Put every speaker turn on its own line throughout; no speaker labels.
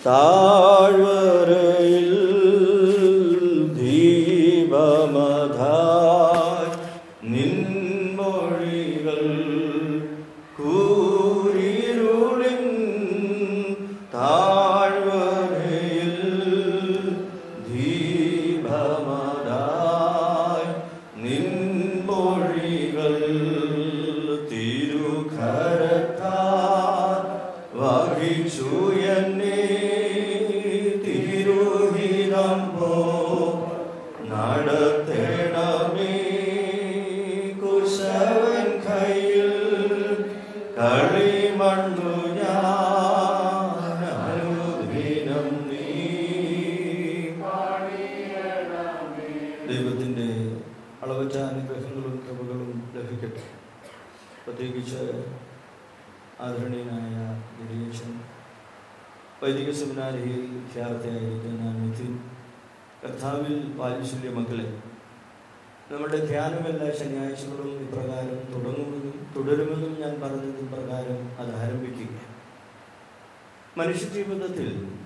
താഴ്വരയിൽ ദീപമതായി നിൻമൊഴികൾ കൂരിരുളിൻ താഴ്വരയിൽ ദീപമതായി നിൻമൊഴികൾ തിരുഖരത്താൽ വഹിച്ചു എന്നെ തിരുഹിതം പോ നടത്തേണമേ കുശവൻ കയ്യിൽ കളിമണ്ണു ഞാൻ അനുദിനം നീ ദൈവത്തിൻ്റെ അളവറ്റ അനുഗ്രഹങ്ങളും കൃപകളും ലഭിക്കട്ടെ പ്രത്യേകിച്ച് ആദരണീയനായ ഗിരീശൻ വൈദിക സെമിനാരിയിൽ വിദ്യാർത്ഥിയായിരിക്കുന്ന നിതിൻ കർത്താവിൽ വാത്സല്യ മക്കളെ നമ്മുടെ ധ്യാനമെല്ലാ ശനിയാഴ്ചകളും ഇപ്രകാരം തുടങ്ങുമെന്നും തുടരുമെന്നും ഞാൻ പറഞ്ഞത് പ്രകാരം അത് ആരംഭിക്കുക മനുഷ്യജീവിതത്തിൽ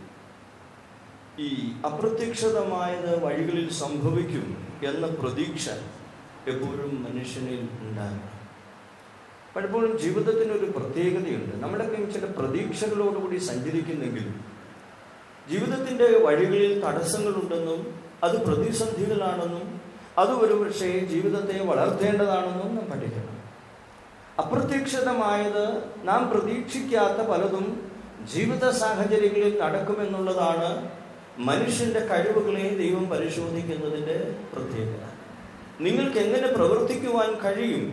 ഈ അപ്രത്യക്ഷിതമായത് വഴികളിൽ സംഭവിക്കും എന്ന പ്രതീക്ഷ എപ്പോഴും മനുഷ്യനിൽ ഉണ്ടാകണം പലപ്പോഴും ജീവിതത്തിന് ഒരു പ്രത്യേകതയുണ്ട് നമ്മളൊക്കെ ചില പ്രതീക്ഷകളോടുകൂടി സഞ്ചരിക്കുന്നെങ്കിലും ജീവിതത്തിൻ്റെ വഴികളിൽ തടസ്സങ്ങളുണ്ടെന്നും അത് പ്രതിസന്ധികളാണെന്നും അത് ഒരു പക്ഷേ ജീവിതത്തെ വളർത്തേണ്ടതാണെന്നും നാം പഠിക്കണം അപ്രതീക്ഷിതമായത് നാം പ്രതീക്ഷിക്കാത്ത പലതും ജീവിത സാഹചര്യങ്ങളിൽ നടക്കുമെന്നുള്ളതാണ് മനുഷ്യന്റെ കഴിവുകളെ ദൈവം പരിശോധിക്കുന്നതിൻ്റെ പ്രത്യേകത നിങ്ങൾക്ക് എങ്ങനെ പ്രവർത്തിക്കുവാൻ കഴിയും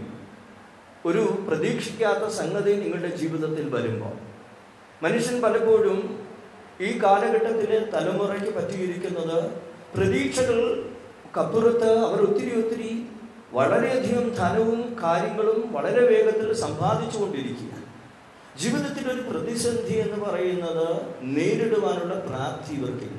ഒരു പ്രതീക്ഷിക്കാത്ത സംഗതി നിങ്ങളുടെ ജീവിതത്തിൽ വരുമ്പോൾ മനുഷ്യൻ പലപ്പോഴും ഈ കാലഘട്ടത്തിലെ തലമുറയ്ക്ക് പറ്റിയിരിക്കുന്നത് പ്രതീക്ഷകൾ കപ്പുറത്ത് അവർ ഒത്തിരി ഒത്തിരി വളരെയധികം ധനവും കാര്യങ്ങളും വളരെ വേഗത്തിൽ സമ്പാദിച്ചു കൊണ്ടിരിക്കുക ജീവിതത്തിൽ ഒരു പ്രതിസന്ധി എന്ന് പറയുന്നത് നേരിടുവാനുള്ള പ്രാപ്തി ഇവർക്കില്ല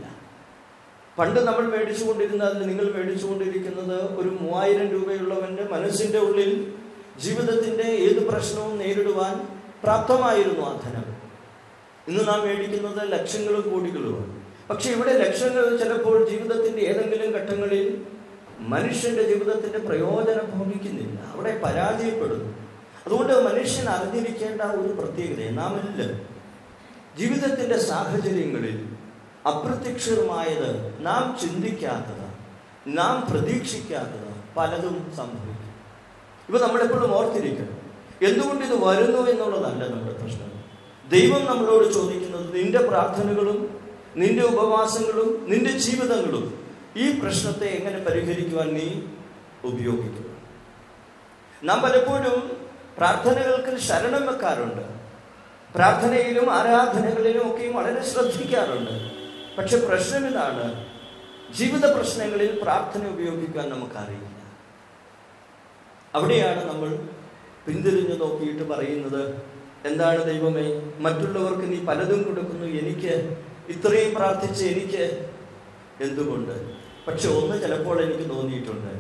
പണ്ട് നമ്മൾ മേടിച്ചുകൊണ്ടിരുന്ന അതിൽ നിങ്ങൾ മേടിച്ചുകൊണ്ടിരിക്കുന്നത് ഒരു മൂവായിരം രൂപയുള്ളവന്റെ മനസ്സിന്റെ ഉള്ളിൽ ജീവിതത്തിന്റെ ഏത് പ്രശ്നവും നേരിടുവാൻ പ്രാപ്തമായിരുന്നു ആ ധനം ഇന്ന് നാം മേടിക്കുന്നത് ലക്ഷങ്ങളും കോടികളുമാണ് പക്ഷെ ഇവിടെ ലക്ഷങ്ങൾ ചിലപ്പോൾ ജീവിതത്തിന്റെ ഏതെങ്കിലും ഘട്ടങ്ങളിൽ മനുഷ്യന്റെ ജീവിതത്തിന്റെ പ്രയോജനം ഭവിക്കുന്നില്ല അവിടെ പരാജയപ്പെടുന്നു അതുകൊണ്ട് മനുഷ്യൻ അറിഞ്ഞിരിക്കേണ്ട ഒരു പ്രത്യേകത നാം എല്ലാം ജീവിതത്തിന്റെ സാഹചര്യങ്ങളിൽ അപ്രത്യക്ഷമായത് നാം ചിന്തിക്കാത്തത് നാം പ്രതീക്ഷിക്കാത്തത് പലതും സംഭവിക്കും ഇപ്പൊ നമ്മളെപ്പോഴും ഓർത്തിരിക്കണം എന്തുകൊണ്ട് ഇത് വരുന്നു എന്നുള്ളതല്ല നമ്മുടെ പ്രശ്നം ദൈവം നമ്മളോട് ചോദിക്കുന്നത് നിന്റെ പ്രാർത്ഥനകളും നിന്റെ ഉപവാസങ്ങളും നിന്റെ ജീവിതങ്ങളും ഈ പ്രശ്നത്തെ എങ്ങനെ പരിഹരിക്കുവാൻ നീ ഉപയോഗിക്കും നാം പലപ്പോഴും പ്രാർത്ഥനകൾക്ക് ശരണം വെക്കാറുണ്ട് പ്രാർത്ഥനയിലും ആരാധനകളിലും ഒക്കെയും വളരെ ശ്രദ്ധിക്കാറുണ്ട് പക്ഷെ പ്രശ്നം ഇതാണ് ജീവിത പ്രശ്നങ്ങളിൽ പ്രാർത്ഥന ഉപയോഗിക്കാൻ നമുക്കറിയില്ല അവിടെയാണ് നമ്മൾ പിന്തിരിഞ്ഞു നോക്കിയിട്ട് പറയുന്നത് എന്താണ് ദൈവമേ മറ്റുള്ളവർക്ക് നീ പലതും കൊടുക്കുന്നു എനിക്ക് ഇത്രയും പ്രാർത്ഥിച്ച് എനിക്ക് എന്തുകൊണ്ട് പക്ഷെ ഒന്ന് ചിലപ്പോൾ എനിക്ക് തോന്നിയിട്ടുണ്ട്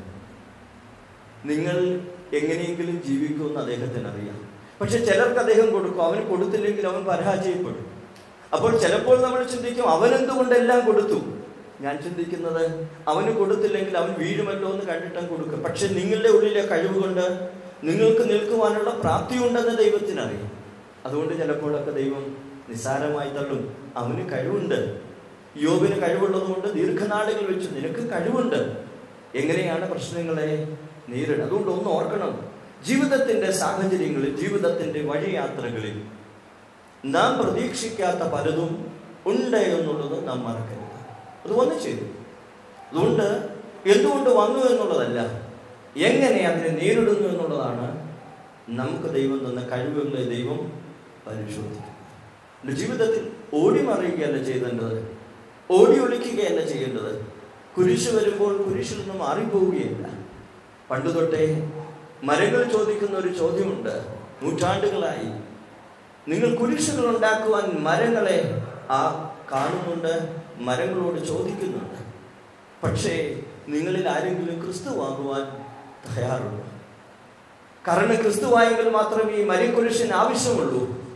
നിങ്ങൾ എങ്ങനെയെങ്കിലും ജീവിക്കുമെന്ന് അദ്ദേഹത്തിന് അറിയാം പക്ഷെ ചിലർക്ക് അദ്ദേഹം കൊടുക്കും അവന് കൊടുത്തില്ലെങ്കിൽ അവൻ പരാജയപ്പെടും അപ്പോൾ ചിലപ്പോൾ നമ്മൾ ചിന്തിക്കും അവൻ എന്തുകൊണ്ടെല്ലാം കൊടുത്തു ഞാൻ ചിന്തിക്കുന്നത് അവന് കൊടുത്തില്ലെങ്കിൽ അവൻ വീഴുമല്ലോ എന്ന് കണ്ടിട്ടും കൊടുക്കും പക്ഷെ നിങ്ങളുടെ ഉള്ളിലെ കഴിവുകൊണ്ട് നിങ്ങൾക്ക് നിൽക്കുവാനുള്ള പ്രാപ്തി ഉണ്ടെന്ന് ദൈവത്തിനറിയാം അതുകൊണ്ട് ചിലപ്പോഴൊക്കെ ദൈവം നിസ്സാരമായി തള്ളും അവന് കഴിവുണ്ട് യോബിന് കഴിവുള്ളത് കൊണ്ട് ദീർഘനാളുകൾ വെച്ച് നിനക്ക് കഴിവുണ്ട് എങ്ങനെയാണ് പ്രശ്നങ്ങളെ നേരിടുക അതുകൊണ്ട് ഒന്ന് ഓർക്കണം ജീവിതത്തിന്റെ സാഹചര്യങ്ങളിൽ ജീവിതത്തിന്റെ വഴിയാത്രകളിൽ നാം പ്രതീക്ഷിക്കാത്ത പലതും ഉണ്ട് എന്നുള്ളത് നാം മറക്കരുത് അത് വന്നു ചെയ്തു അതുകൊണ്ട് എന്തുകൊണ്ട് വന്നു എന്നുള്ളതല്ല എങ്ങനെ അതിനെ നേരിടുന്നു എന്നുള്ളതാണ് നമുക്ക് ദൈവം തന്ന കഴിവുകളെ ദൈവം പരിശോധിക്കുന്നത് എൻ്റെ ജീവിതത്തിൽ ഓടി മറിയുകയല്ല ചെയ്യേണ്ടത് ഓടി ഒളിക്കുകയല്ല ചെയ്യേണ്ടത് കുരിശ് വരുമ്പോൾ കുരിശിൽ നിന്ന് മാറിപ്പോവുകയില്ല പണ്ടു തൊട്ടേ മരങ്ങൾ ചോദിക്കുന്ന ഒരു ചോദ്യമുണ്ട് നൂറ്റാണ്ടുകളായി നിങ്ങൾ കുരിശുകൾ ഉണ്ടാക്കുവാൻ മരങ്ങളെ ആ കാണുന്നുണ്ട് മരങ്ങളോട് ചോദിക്കുന്നുണ്ട് പക്ഷേ നിങ്ങളിൽ ആരെങ്കിലും ക്രിസ്തുവാകുവാൻ തയ്യാറുണ്ടോ കാരണം ക്രിസ്തുവായെങ്കിൽ മാത്രമേ ഈ മരക്കുരിശിന് ആവശ്യമുള്ളൂ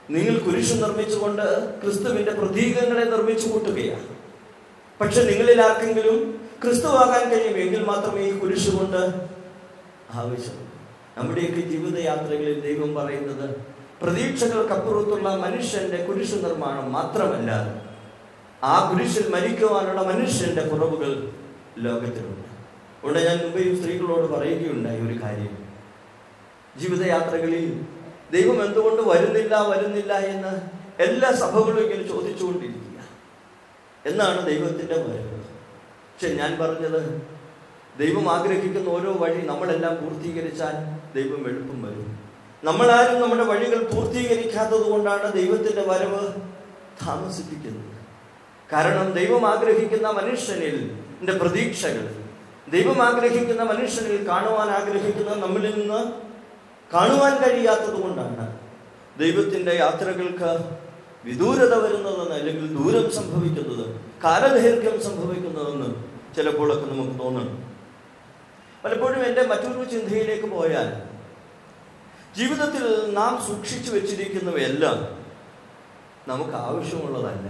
നിങ്ങൾ കുരിശ് നിർമ്മിച്ചുകൊണ്ട് ക്രിസ്തുവിന്റെ പ്രതീകങ്ങളെ നിർമ്മിച്ചു കൂട്ടുകയാണ് പക്ഷെ നിങ്ങളിൽ ആർക്കെങ്കിലും ക്രിസ്തുവാകാൻ കഴിയുമെങ്കിൽ മാത്രമേ ഈ കുരിശ് കൊണ്ട് ആവശ്യമുള്ളൂ നമ്മുടെയൊക്കെ ജീവിതയാത്രകളിൽ ദൈവം പറയുന്നത് പ്രതീക്ഷകൾക്കപ്പുറത്തുള്ള മനുഷ്യന്റെ കുരിശ് നിർമ്മാണം മാത്രമല്ല ആ കുരിശിൽ മരിക്കുവാനുള്ള മനുഷ്യന്റെ കുറവുകൾ ലോകത്തിലുണ്ട് അതുകൊണ്ട് ഞാൻ മുമ്പേ ഈ സ്ത്രീകളോട് പറയുകയുണ്ടായി ഒരു കാര്യം ജീവിതയാത്രകളിൽ ദൈവം എന്തുകൊണ്ട് വരുന്നില്ല വരുന്നില്ല എന്ന് എല്ലാ സഭകളും ഇങ്ങനെ ചോദിച്ചുകൊണ്ടിരിക്കുക എന്നാണ് ദൈവത്തിന്റെ വരവ് പക്ഷെ ഞാൻ പറഞ്ഞത് ദൈവം ആഗ്രഹിക്കുന്ന ഓരോ വഴി നമ്മളെല്ലാം പൂർത്തീകരിച്ചാൽ ദൈവം എളുപ്പം വരും നമ്മളാരും നമ്മുടെ വഴികൾ പൂർത്തീകരിക്കാത്തത് കൊണ്ടാണ് ദൈവത്തിന്റെ വരവ് താമസിപ്പിക്കുന്നത് കാരണം ദൈവം ആഗ്രഹിക്കുന്ന മനുഷ്യനിൽ എൻ്റെ പ്രതീക്ഷകൾ ദൈവം ആഗ്രഹിക്കുന്ന മനുഷ്യനിൽ കാണുവാൻ ആഗ്രഹിക്കുന്ന നമ്മളിൽ നിന്ന് കാണുവാൻ കഴിയാത്തത് കൊണ്ടാണ് ദൈവത്തിന്റെ യാത്രകൾക്ക് വിദൂരത വരുന്നതെന്ന് അല്ലെങ്കിൽ ദൂരം സംഭവിക്കുന്നത് കാലദൈർഘ്യം സംഭവിക്കുന്നതെന്ന് ചിലപ്പോഴൊക്കെ നമുക്ക് തോന്നണം പലപ്പോഴും എൻ്റെ മറ്റൊരു ചിന്തയിലേക്ക് പോയാൽ ജീവിതത്തിൽ നാം സൂക്ഷിച്ചു വെച്ചിരിക്കുന്നവയെല്ലാം നമുക്ക് ആവശ്യമുള്ളതല്ല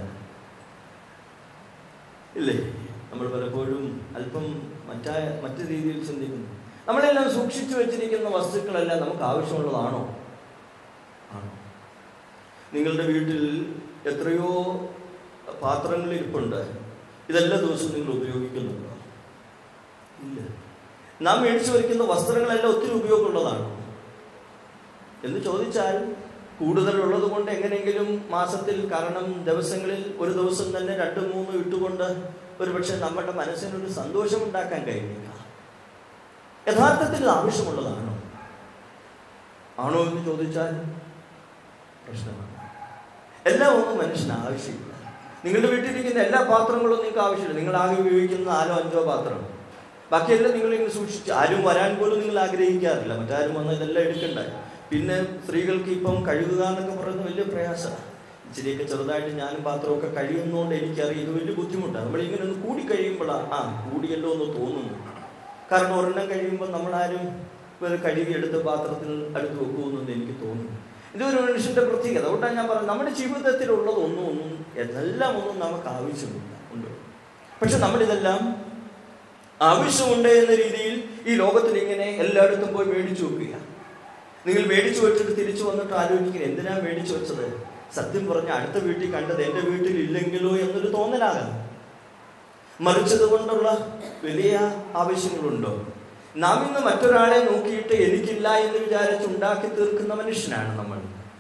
ഇല്ലേ നമ്മൾ പലപ്പോഴും അല്പം മറ്റായ മറ്റു രീതിയിൽ ചിന്തിക്കുന്നു നമ്മളെല്ലാം സൂക്ഷിച്ചു വെച്ചിരിക്കുന്ന വസ്തുക്കളെല്ലാം നമുക്ക് ആവശ്യമുള്ളതാണോ ആണോ നിങ്ങളുടെ വീട്ടിൽ എത്രയോ പാത്രങ്ങൾ ഇരിപ്പുണ്ട് ഇതെല്ലാ ദിവസവും നിങ്ങൾ ഉപയോഗിക്കുന്നുണ്ടോ ഇല്ല നാം മേടിച്ചു വയ്ക്കുന്ന വസ്ത്രങ്ങളെല്ലാം ഒത്തിരി ഉപയോഗമുള്ളതാണോ എന്ന് ചോദിച്ചാൽ കൂടുതലുള്ളത് കൊണ്ട് എങ്ങനെയെങ്കിലും മാസത്തിൽ കാരണം ദിവസങ്ങളിൽ ഒരു ദിവസം തന്നെ രണ്ട് മൂന്ന് ഇട്ടുകൊണ്ട് ഒരു പക്ഷെ നമ്മുടെ മനസ്സിനൊരു സന്തോഷം ഉണ്ടാക്കാൻ കഴിയില്ല യഥാർത്ഥത്തിൽ ഇത് ആവശ്യമുള്ളതാണോ ആണോ എന്ന് ചോദിച്ചാൽ പ്രശ്നമാണ് എല്ലാം ഒന്നും മനുഷ്യന് ആവശ്യമില്ല നിങ്ങളുടെ വീട്ടിലിരിക്കുന്ന എല്ലാ പാത്രങ്ങളും നിങ്ങൾക്ക് ആവശ്യമില്ല നിങ്ങൾ ആകെ ഉപയോഗിക്കുന്ന നാലോ അഞ്ചോ പാത്രം ബാക്കിയെല്ലാം നിങ്ങൾ ഇങ്ങനെ സൂക്ഷിച്ച് ആരും വരാൻ പോലും നിങ്ങൾ ആഗ്രഹിക്കാറില്ല മറ്റാരും വന്ന് ഇതെല്ലാം എടുക്കണ്ട പിന്നെ സ്ത്രീകൾക്ക് ഇപ്പം കഴുകുക എന്നൊക്കെ പറയുന്നത് വലിയ പ്രയാസമാണ് ഇച്ചിരിയൊക്കെ ചെറുതായിട്ട് ഞാനും പാത്രമൊക്കെ കഴിയുന്നതുകൊണ്ട് എനിക്കറിയാം ഇത് വലിയ ബുദ്ധിമുട്ടാണ് നമ്മൾ ഇങ്ങനെ ഒന്ന് കൂടി കഴിയുമ്പോഴാണ് ആ കൂടിയല്ലോ എന്ന് തോന്നുന്നു കാരണം ഒരെണ്ണം കഴിയുമ്പോൾ നമ്മളാരും ഒരു കഴുകി എടുത്ത് പാത്രത്തിൽ അടുത്ത് വെക്കുമെന്ന് എനിക്ക് തോന്നുന്നു ഇതൊരു മനുഷ്യന്റെ പ്രത്യേകത അതുകൊണ്ടാണ് ഞാൻ പറഞ്ഞത് നമ്മുടെ ജീവിതത്തിലുള്ളത് ഒന്നും ഒന്നും എല്ലാം ഒന്നും നമുക്ക് ആവശ്യമില്ല ഉണ്ട് പക്ഷെ നമ്മളിതെല്ലാം ആവശ്യമുണ്ട് എന്ന രീതിയിൽ ഈ ലോകത്തിൽ ഇങ്ങനെ എല്ലായിടത്തും പോയി മേടിച്ചു വെക്കുക നിങ്ങൾ മേടിച്ചു വെച്ചിട്ട് തിരിച്ചു വന്നിട്ട് ആലോചിക്കുക എന്തിനാ മേടിച്ചു വെച്ചത് സത്യം പറഞ്ഞ അടുത്ത വീട്ടിൽ കണ്ടത് എൻ്റെ വീട്ടിൽ ഇല്ലെങ്കിലോ എന്നൊരു തോന്നലാകാം മറിച്ചത് കൊണ്ടുള്ള വലിയ ആവശ്യങ്ങളുണ്ടോ നാം ഇന്ന് മറ്റൊരാളെ നോക്കിയിട്ട് എനിക്കില്ല എന്ന് വിചാരിച്ച് ഉണ്ടാക്കി തീർക്കുന്ന മനുഷ്യനാണ് നമ്മൾ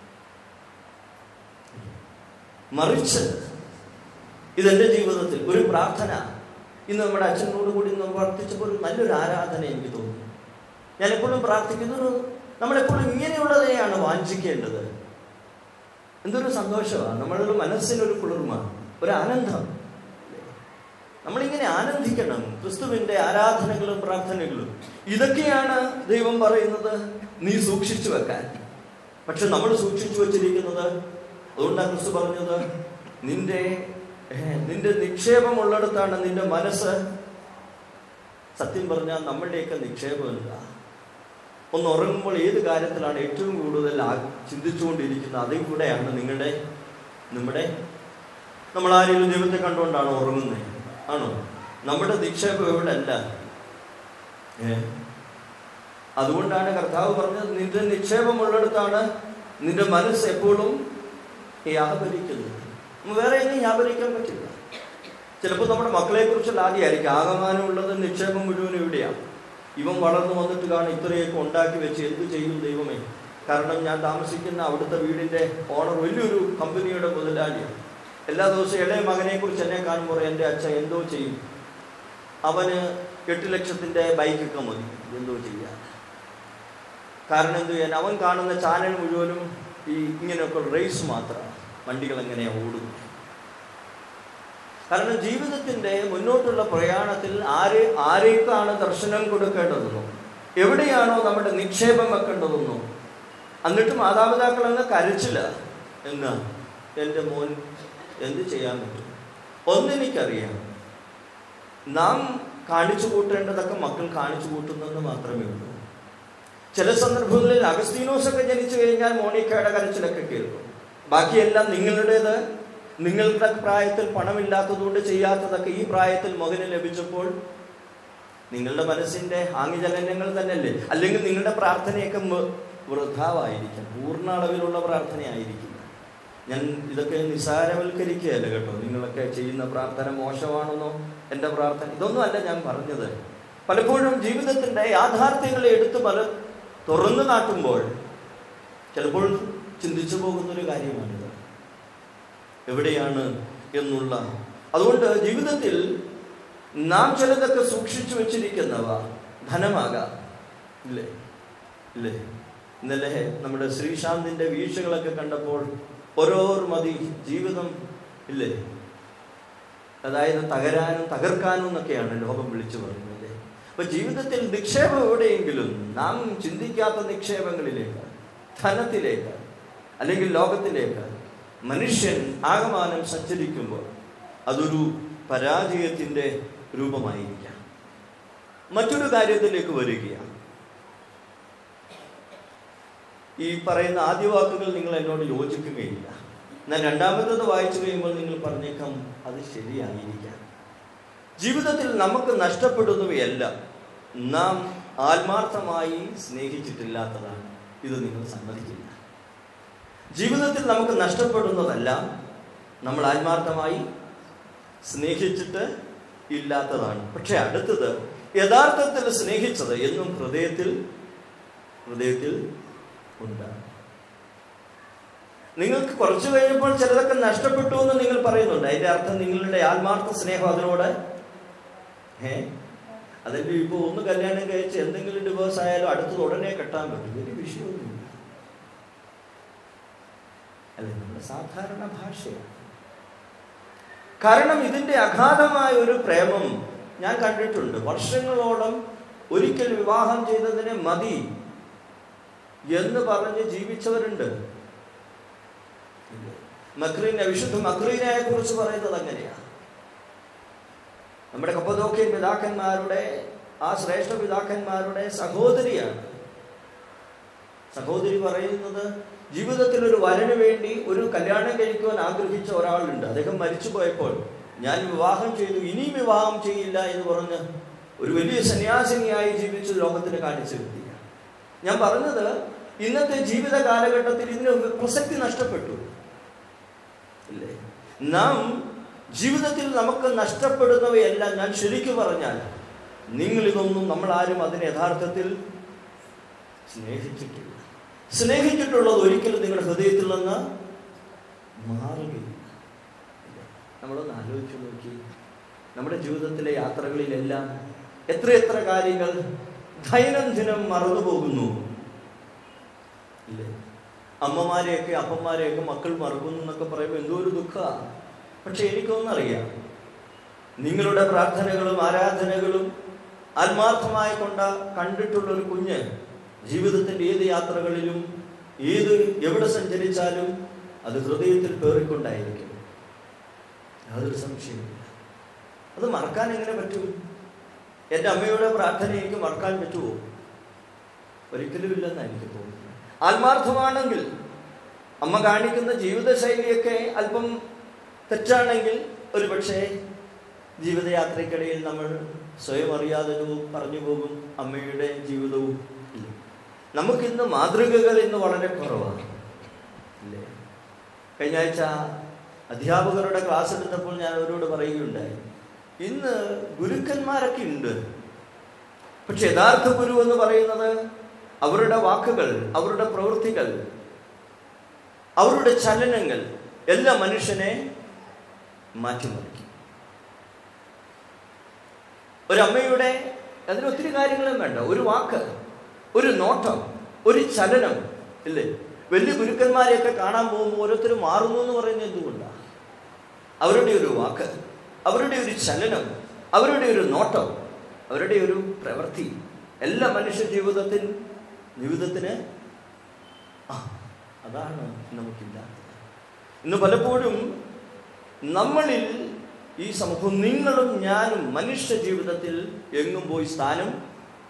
മറിച്ച് ഇതെന്റെ ജീവിതത്തിൽ ഒരു പ്രാർത്ഥന ഇന്ന് നമ്മുടെ അച്ഛനോട് കൂടി നമ്മൾ പ്രാർത്ഥിച്ചപ്പോൾ ഒരു നല്ലൊരു ആരാധന എനിക്ക് തോന്നി ഞാൻ എപ്പോഴും പ്രാർത്ഥിക്കുന്നത് നമ്മളെപ്പോഴും ഇങ്ങനെയുള്ളതിനെയാണ് വാഞ്ചിക്കേണ്ടത് എന്തൊരു സന്തോഷമാണ് നമ്മളുടെ മനസ്സിനൊരു കുളിർമ ഒരു ആനന്ദം നമ്മളിങ്ങനെ ആനന്ദിക്കണം ക്രിസ്തുവിന്റെ ആരാധനകളും പ്രാർത്ഥനകളും ഇതൊക്കെയാണ് ദൈവം പറയുന്നത് നീ സൂക്ഷിച്ചു വെക്കാൻ പക്ഷെ നമ്മൾ സൂക്ഷിച്ചു വെച്ചിരിക്കുന്നത് അതുകൊണ്ടാണ് ക്രിസ്തു പറഞ്ഞത് നിന്റെ ഏഹ്, നിന്റെ നിക്ഷേപമുള്ളിടത്താണ് നിന്റെ മനസ്സ് സത്യം പറഞ്ഞാൽ നമ്മളുടെയൊക്കെ നിക്ഷേപം എന്താ ഒന്ന് ഉറങ്ങുമ്പോൾ ഏത് കാര്യത്തിലാണ് ഏറ്റവും കൂടുതൽ ആ ചിന്തിച്ചുകൊണ്ടിരിക്കുന്നത് അതിൽ കൂടെയാണ് നിങ്ങളുടെ നമ്മുടെ നമ്മൾ ആരെങ്കിലും ദൈവത്തെ കണ്ടുകൊണ്ടാണോ ഉറങ്ങുന്നത് ആണോ നമ്മുടെ നിക്ഷേപം എവിടെ അല്ല ഏ അതുകൊണ്ടാണ് കർത്താവ് പറഞ്ഞത് നിന്റെ നിക്ഷേപമുള്ളിടത്താണ് നിന്റെ മനസ്സ് എപ്പോഴും വ്യാപരിക്കുന്നത് നമുക്ക് വേറെ എങ്ങും വ്യാപരിക്കാൻ പറ്റില്ല ചിലപ്പോൾ നമ്മുടെ മക്കളെ കുറിച്ചുള്ള ആദ്യമായിരിക്കും ആകമാനമുള്ളത് നിക്ഷേപം മുഴുവൻ എവിടെയാണ് ഇവൻ വളർന്നു വന്നിട്ട് കാണും ഇത്രയൊക്കെ ഉണ്ടാക്കി വെച്ച് എന്ത് ചെയ്യും ദൈവമേ കാരണം ഞാൻ താമസിക്കുന്ന അവിടുത്തെ വീടിന്റെ ഓണർ വലിയൊരു കമ്പനിയുടെ മുതലാളിയാണ് എല്ലാ ദിവസവും ഇളയ മകനെ കുറിച്ച് എന്നെ കാണുമ്പോൾ എൻ്റെ അച്ഛൻ എന്തോ ചെയ്യും അവന് എട്ട് ലക്ഷത്തിന്റെ ബൈക്കൊക്കെ മതി എന്തോ ചെയ്യാൻ കാരണം എന്ത് ചെയ്യാൻ അവൻ കാണുന്ന ചാനൽ മുഴുവനും ഈ ഇങ്ങനെയൊക്കെ റേസ് മാത്രമാണ് വണ്ടികൾ എങ്ങനെ ഓടും കാരണം ജീവിതത്തിന്റെ മുന്നോട്ടുള്ള പ്രയാണത്തിൽ ആരെ ആരേക്കാണ് ദർശനം കൊടുക്കേണ്ടതെന്നോ എവിടെയാണോ നമ്മുടെ നിക്ഷേപം വെക്കേണ്ടതെന്നോ എന്നിട്ട് മാതാപിതാക്കൾ അങ്ങ് കരച്ചില്ല എന്നാ എൻ്റെ മോൻ എന്ത് ചെയ്യാൻ പറ്റും ഒന്നെനിക്കറിയാം നാം കാണിച്ചു കൂട്ടേണ്ടതൊക്കെ മക്കൾ കാണിച്ചു കൂട്ടുന്നെന്ന് മാത്രമേ ഉള്ളൂ ചില സന്ദർഭങ്ങളിൽ അഗസ്തീനോസൊക്കെ ജനിച്ചു കഴിഞ്ഞാൽ മോണിക്കയുടെ കരച്ചിലൊക്കെ കേൾക്കും ബാക്കിയെല്ലാം നിങ്ങളുടേത് നിങ്ങളുടെ പ്രായത്തിൽ പണമില്ലാത്തതുകൊണ്ട് ചെയ്യാത്തതൊക്കെ ഈ പ്രായത്തിൽ മകന് ലഭിച്ചപ്പോൾ നിങ്ങളുടെ മനസ്സിന്റെ ആംഗിചലനങ്ങൾ തന്നെയല്ലേ അല്ലെങ്കിൽ നിങ്ങളുടെ പ്രാർത്ഥനയൊക്കെ മ- വൃഥാവായിരിക്കും പൂർണ്ണ അളവിലുള്ള പ്രാർത്ഥനയായിരിക്കില്ല ഞാൻ ഇതൊക്കെ നിസാരവൽക്കരിക്കുകയല്ല കേട്ടോ നിങ്ങളൊക്കെ ചെയ്യുന്ന പ്രാർത്ഥന മോശമാണെന്നോ എൻ്റെ പ്രാർത്ഥന ഇതൊന്നും അല്ല ഞാൻ പറഞ്ഞത് പലപ്പോഴും ജീവിതത്തിൻ്റെ യാഥാർത്ഥ്യങ്ങളെ എടുത്ത് പല തുറന്നു കാട്ടുമ്പോൾ ചിലപ്പോൾ ചിന്തിച്ചു പോകുന്നൊരു കാര്യമാണിത് എവിടെയാണ് എന്നുള്ള അതുകൊണ്ട് ജീവിതത്തിൽ നാം ചിലതൊക്കെ സൂക്ഷിച്ചു വെച്ചിരിക്കുന്നവ ധനമാകാം ഇല്ലേ ഇല്ലേ ഇന്നലെ നമ്മുടെ ശ്രീശാന്തിന്റെ വീഴ്ചകളൊക്കെ കണ്ടപ്പോൾ ഓരോർ മതി ജീവിതം ഇല്ലേ അതായത് തകരാനും തകർക്കാനും എന്നൊക്കെയാണ് ലോകം വിളിച്ചു പറയുന്നത് അപ്പൊ ജീവിതത്തിൽ നിക്ഷേപം എവിടെയെങ്കിലും നാം ചിന്തിക്കാത്ത നിക്ഷേപങ്ങളിലേക്ക് ധനത്തിലേക്ക് അല്ലെങ്കിൽ ലോകത്തിലേക്ക് മനുഷ്യൻ ആകമാനം സഞ്ചരിക്കുമ്പോൾ അതൊരു പരാജയത്തിൻ്റെ രൂപമായിരിക്കാം മറ്റൊരു കാര്യത്തിലേക്ക് വരികയാണ് ഈ പറയുന്ന ആദ്യ വാക്കുകൾ നിങ്ങൾ എന്നോട് യോജിക്കുകയില്ല എന്നാൽ രണ്ടാമത്തത് വായിച്ചു കഴിയുമ്പോൾ നിങ്ങൾ പറഞ്ഞേക്കാം അത് ശരിയായിരിക്കാം ജീവിതത്തിൽ നമുക്ക് നഷ്ടപ്പെടുന്നവയെല്ലാം നാം ആത്മാർത്ഥമായി സ്നേഹിച്ചിട്ടില്ലാത്തതാണ് ഇത് നിങ്ങൾ സമ്മതിക്കില്ല ജീവിതത്തിൽ നമുക്ക് നഷ്ടപ്പെടുന്നതെല്ലാം നമ്മൾ ആത്മാർത്ഥമായി സ്നേഹിച്ചിട്ട് ഇല്ലാത്തതാണ് പക്ഷെ അടുത്തത് യഥാർത്ഥത്തിൽ സ്നേഹിച്ചത് എന്നും ഹൃദയത്തിൽ ഹൃദയത്തിൽ ഉണ്ട് നിങ്ങൾക്ക് കുറച്ചു കഴിഞ്ഞപ്പോൾ ചിലതൊക്കെ നഷ്ടപ്പെട്ടു എന്ന് നിങ്ങൾ പറയുന്നുണ്ട് അതിന്റെ അർത്ഥം നിങ്ങളുടെ ആത്മാർത്ഥ സ്നേഹം അതിനോട് ഏ അതല്ല ഇപ്പൊ ഒന്ന് കല്യാണം കഴിച്ച് എന്തെങ്കിലും ഡിവോഴ്സ് ആയാലും അടുത്തത് ഉടനെ കെട്ടാൻ പറ്റും വലിയ വിഷയമൊന്നുമില്ല അല്ലെ നമ്മുടെ സാധാരണ ഭാഷയാണ് കാരണം ഇതിന്റെ അഗാധമായ ഒരു പ്രേമം ഞാൻ കണ്ടിട്ടുണ്ട് വർഷങ്ങളോളം ഒരിക്കൽ വിവാഹം ചെയ്തതിനെ മതി എന്ന് പറഞ്ഞ് ജീവിച്ചവരുണ്ട് മക്രീനെ വിശുദ്ധ മക്രീനെ കുറിച്ച് പറയുന്നത് അങ്ങനെയാണ് നമ്മുടെ കപ്പതോക്യൻ പിതാക്കന്മാരുടെ ആ ശ്രേഷ്ഠ പിതാക്കന്മാരുടെ സഹോദരിയാണ് സഹോദരി പറയുന്നത് ജീവിതത്തിൽ ഒരു വരന് വേണ്ടി ഒരു കല്യാണം കഴിക്കുവാൻ ആഗ്രഹിച്ച ഒരാളുണ്ട് അദ്ദേഹം മരിച്ചു പോയപ്പോൾ ഞാൻ വിവാഹം ചെയ്തു ഇനിയും വിവാഹം ചെയ്യില്ല എന്ന് പറഞ്ഞ് ഒരു വലിയ സന്യാസിനിയായി ജീവിച്ച് ലോകത്തിന് കാണിച്ചു വ്യക്തിയാണ് ഞാൻ പറഞ്ഞത് ഇന്നത്തെ ജീവിത കാലഘട്ടത്തിൽ ഇതിന് പ്രസക്തി നഷ്ടപ്പെട്ടു ഇല്ലേ നാം ജീവിതത്തിൽ നമുക്ക് നഷ്ടപ്പെടുന്നവയെല്ലാം ഞാൻ ശരിക്കും പറഞ്ഞാൽ നിങ്ങൾ ഇതൊന്നും നമ്മൾ ആരും അതിന് യഥാർത്ഥത്തിൽ സ്നേഹിച്ചിട്ടില്ല സ്നേഹിച്ചിട്ടുള്ളത് ഒരിക്കലും നിങ്ങളുടെ ഹൃദയത്തിൽ നിന്ന് മാറുകയില്ല നമ്മളൊന്ന് ആലോചിച്ചു നോക്കി നമ്മുടെ ജീവിതത്തിലെ യാത്രകളിലെല്ലാം എത്ര എത്ര കാര്യങ്ങൾ ദൈനംദിനം മറന്നുപോകുന്നു ഇല്ലേ അമ്മമാരെയൊക്കെ അപ്പന്മാരെയൊക്കെ മക്കൾ മറക്കുന്നു എന്നൊക്കെ പറയുമ്പോൾ എന്തോ ഒരു ദുഃഖമാണ് പക്ഷെ എനിക്കൊന്നറിയാം നിങ്ങളുടെ പ്രാർത്ഥനകളും ആരാധനകളും ആത്മാർത്ഥമായി കൊണ്ട കണ്ടിട്ടുള്ള ഒരു കുഞ്ഞ് ജീവിതത്തിന്റെ ഏത് യാത്രകളിലും ഏത് എവിടെ സഞ്ചരിച്ചാലും അത് ഹൃദയത്തിൽ പേറിക്കൊണ്ടായിരിക്കും യാതൊരു സംശയമില്ല അത് മറക്കാൻ എങ്ങനെ പറ്റും എൻ്റെ അമ്മയുടെ പ്രാർത്ഥന എനിക്ക് മറക്കാൻ പറ്റുമോ ഒരിക്കലും ഇല്ലെന്നാണ് എനിക്ക് തോന്നുന്നത് ആത്മാർത്ഥമാണെങ്കിൽ അമ്മ കാണിക്കുന്ന ജീവിതശൈലിയൊക്കെ അല്പം തെറ്റാണെങ്കിൽ ഒരു പക്ഷേ ജീവിതയാത്രയ്ക്കിടയിൽ നമ്മൾ സ്വയം അറിയാതെ പറഞ്ഞു പോകും അമ്മയുടെ ജീവിതവും ഇല്ല. നമുക്കിന്ന് മാതൃകകൾ ഇന്ന് വളരെ കുറവാണ് ഇല്ലേ കഴിഞ്ഞ ആഴ്ച അധ്യാപകരുടെ ക്ലാസ് എടുത്തപ്പോൾ ഞാൻ അവരോട് പറയുകയുണ്ടായി ഇന്ന് ഗുരുക്കന്മാരൊക്കെ ഉണ്ട് പക്ഷെ യഥാർത്ഥ ഗുരു എന്ന് പറയുന്നത് അവരുടെ വാക്കുകൾ അവരുടെ പ്രവൃത്തികൾ അവരുടെ ചലനങ്ങൾ എല്ലാ മനുഷ്യനെ മാറ്റിമറിക്കും ഒരമ്മയുടെ അതിന് ഒത്തിരി കാര്യങ്ങളും വേണ്ട ഒരു വാക്ക് ഒരു നോട്ടം ഒരു ചലനം ഇല്ലേ വലിയ ഗുരുക്കന്മാരെയൊക്കെ കാണാൻ പോകുമ്പോൾ ഓരോരുത്തരും മാറുന്നു എന്ന് പറയുന്നത് എന്തുകൊണ്ടാണ് അവരുടെ ഒരു വാക്ക് അവരുടെ ഒരു ചലനം അവരുടെ ഒരു നോട്ടം അവരുടെ ഒരു പ്രവൃത്തി എല്ലാ മനുഷ്യ ജീവിതത്തിൽ ജീവിതത്തിന് ആ അതാണ് നമുക്കില്ലാത്തത് ഇന്ന് പലപ്പോഴും നമ്മളിൽ ഈ സമൂഹം നിങ്ങളും ഞാനും മനുഷ്യ ജീവിതത്തിൽ എങ്ങും പോയി സ്ഥാനം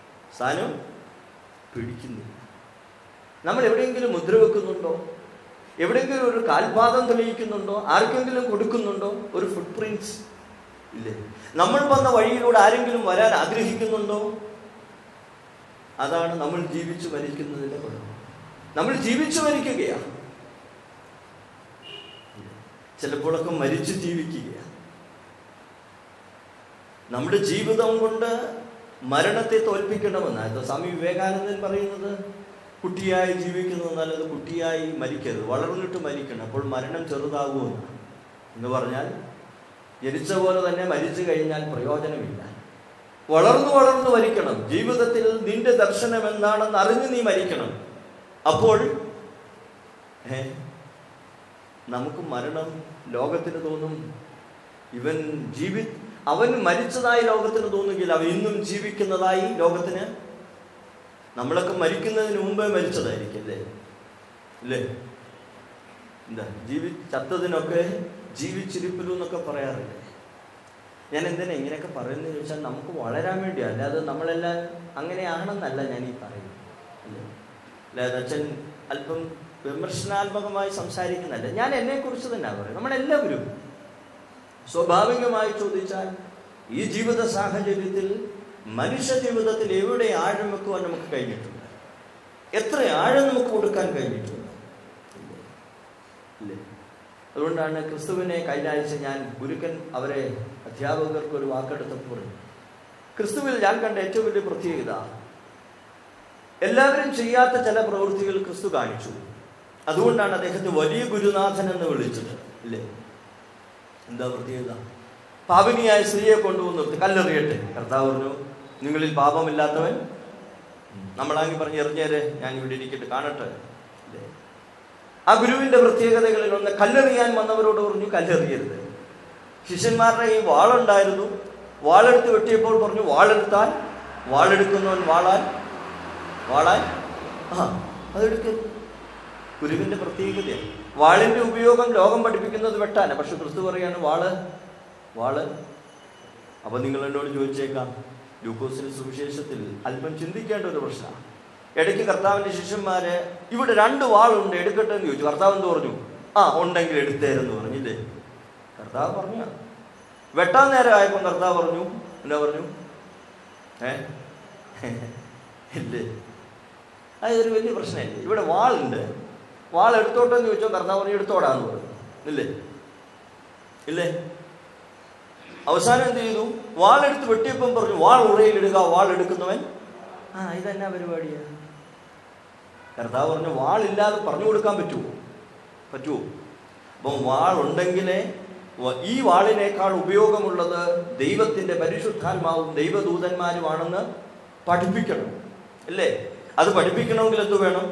സ്ഥാനം പിടിക്കുന്നില്ല നമ്മൾ എവിടെയെങ്കിലും മുദ്ര വെക്കുന്നുണ്ടോ എവിടെയെങ്കിലും ഒരു കാൽപാദം തെളിയിക്കുന്നുണ്ടോ ആർക്കെങ്കിലും കൊടുക്കുന്നുണ്ടോ ഒരു ഫുട് പ്രിന്റ്സ് ഇല്ലേ നമ്മൾ വന്ന വഴിയിലൂടെ ആരെങ്കിലും വരാൻ ആഗ്രഹിക്കുന്നുണ്ടോ അതാണ് നമ്മൾ ജീവിച്ചു മരിക്കുന്നതിന്റെ കുഴപ്പം നമ്മൾ ജീവിച്ചു മരിക്കുകയാണ് ചിലപ്പോഴൊക്കെ മരിച്ചു ജീവിക്കുകയാണ് നമ്മുടെ ജീവിതം കൊണ്ട് മരണത്തെ തോൽപ്പിക്കണമെന്നാണ് സ്വാമി വിവേകാനന്ദൻ പറയുന്നത് കുട്ടിയായി ജീവിക്കുന്നത് നല്ലത് കുട്ടിയായി മരിക്കരുത് വളർന്നിട്ട് മരിക്കണം അപ്പോൾ മരണം ചെറുതാകുമെന്ന് എന്ന് പറഞ്ഞാൽ ജനിച്ച പോലെ തന്നെ മരിച്ചു കഴിഞ്ഞാൽ പ്രയോജനമില്ല വളർന്നു വളർന്നു മരിക്കണം ജീവിതത്തിൽ നിന്റെ ദർശനം എന്താണെന്ന് അറിഞ്ഞ് നീ മരിക്കണം അപ്പോൾ ഏ നമുക്ക് മരണം ലോകത്തിന് തോന്നും ഇവൻ ജീവി അവൻ മരിച്ചതായി ലോകത്തിന് തോന്നുകയില്ല അവൻ ഇന്നും ജീവിക്കുന്നതായി ലോകത്തിന് നമ്മളൊക്കെ മരിക്കുന്നതിന് മുമ്പേ മരിച്ചതായിരിക്കും അല്ലേ അല്ലേ എന്താ ജീവി ചത്തതിനൊക്കെ ജീവിച്ചിരിപ്പിലു എന്നൊക്കെ പറയാറില്ലേ ഞാൻ എന്തിനാ ഇങ്ങനെയൊക്കെ പറയുന്നത് ചോദിച്ചാൽ നമുക്ക് വളരാൻ വേണ്ടിയാണ് അല്ലാതെ നമ്മളെല്ലാം അങ്ങനെയാണെന്നല്ല ഞാൻ ഈ പറയുന്നത് അല്ലേ അല്ലാതെ അച്ഛൻ അല്പം വിമർശനാത്മകമായി സംസാരിക്കുന്നല്ല ഞാൻ എന്നെക്കുറിച്ച് തന്നെ പറയും നമ്മളെല്ലാവരും സ്വാഭാവികമായി ചോദിച്ചാൽ ഈ ജീവിത സാഹചര്യത്തിൽ മനുഷ്യ ജീവിതത്തിൽ എവിടെ ആഴം വെക്കുവാൻ നമുക്ക് കഴിഞ്ഞിട്ടുണ്ട് എത്ര ആഴം നമുക്ക് കൊടുക്കാൻ കഴിഞ്ഞിട്ടുണ്ട് ഇല്ലേ? ഇല്ലേ അതുകൊണ്ടാണ് ക്രിസ്തുവിനെ കഴിഞ്ഞ ആഴ്ച ഞാൻ ഗുരുക്കൻ അവരെ അധ്യാപകർക്ക് ഒരു വാക്കെടുത്തപ്പോൾ പറഞ്ഞു ക്രിസ്തുവിൽ ഞാൻ കണ്ട ഏറ്റവും വലിയ പ്രത്യേകത എല്ലാവരും ചെയ്യാത്ത ചില പ്രവൃത്തികൾ ക്രിസ്തു കാണിച്ചു അതുകൊണ്ടാണ് അദ്ദേഹത്തെ വലിയ ഗുരുനാഥൻ എന്ന് വിളിച്ചത് അല്ലേ എന്താ പ്രത്യേകത പാപിനിയായ സ്ത്രീയെ കൊണ്ടുവന്ന് നിർത്തി കല്ലെറിയട്ടെ കർത്താവ് പറഞ്ഞു നിങ്ങളിൽ പാപമില്ലാത്തവൻ നമ്മളാങ്കി പറഞ്ഞ് എറിഞ്ഞേരെ ഞാൻ ഇവിടെ ഇരിക്കട്ടെ കാണട്ടെ അല്ലേ ആ ഗുരുവിന്റെ പ്രത്യേകതകളിൽ ഒന്ന് കല്ലെറിയാൻ വന്നവരോട് പറഞ്ഞു കല്ലെറിയരുത് ശിഷ്യന്മാരുടെ ഈ വാളുണ്ടായിരുന്നു വാളെടുത്ത് വെട്ടിയപ്പോൾ പറഞ്ഞു വാളെടുത്താൽ വാളെടുക്കുന്നവൻ വാളാൻ വാളാൻ ആ അതെടുക്കരുത് ഗുരുവിന്റെ പ്രത്യേകതയാണ് വാളിന്റെ ഉപയോഗം ലോകം പഠിപ്പിക്കുന്നത് വെട്ടാന പക്ഷെ ക്രിസ്തു പറയാണ് വാള് വാള് അപ്പൊ നിങ്ങൾ എന്നോട് ചോദിച്ചേക്കാം ലൂക്കോസിന്റെ സുവിശേഷത്തിൽ അല്പം ചിന്തിക്കേണ്ട ഒരു പ്രശ്നമാണ് ഇടയ്ക്ക് കർത്താവിന്റെ ശിഷ്യന്മാര് ഇവിടെ രണ്ട് വാളുണ്ട് എടുക്കട്ടെ എന്ന് ചോദിച്ചു കർത്താവ് എന്ത് പറഞ്ഞു ആ ഉണ്ടെങ്കിൽ എടുത്തേരെന്ന് പറഞ്ഞില്ലേ കർത്താവ് പറഞ്ഞു വെട്ടാൻ നേരം ആയപ്പോൾ കർത്താവ് പറഞ്ഞു എന്താ പറഞ്ഞു ഏ ഇല്ലേ അതൊരു വലിയ പ്രശ്നമില്ലേ ഇവിടെ വാളുണ്ട് വാൾ എടുത്തോട്ടെ എന്ന് ചോദിച്ചോ കർത്താവ് പറഞ്ഞു എടുത്തോടാന്ന് പറഞ്ഞു ഇല്ലേ ഇല്ലേ അവസാനം എന്ത് ചെയ്തു വാളെടുത്ത് വെട്ടിയപ്പം പറഞ്ഞു വാൾ ഉറയിലിടുക വാൾ എടുക്കുന്നവൻ ആ ഇതെന്നാ പരിപാടിയാ കർത്താവ് പറഞ്ഞു വാളില്ലാതെ പറഞ്ഞു കൊടുക്കാൻ പറ്റുമോ പറ്റുമോ അപ്പം വാളുണ്ടെങ്കിലേ വ- ഈ വാളിനേക്കാൾ ഉപയോഗമുള്ളത് ദൈവത്തിന്റെ പരിശുദ്ധാത്മാവും ദൈവദൂതന്മാരുമാണെന്ന് പഠിപ്പിക്കണം അല്ലേ അത് പഠിപ്പിക്കണമെങ്കിൽ എന്ത് വേണം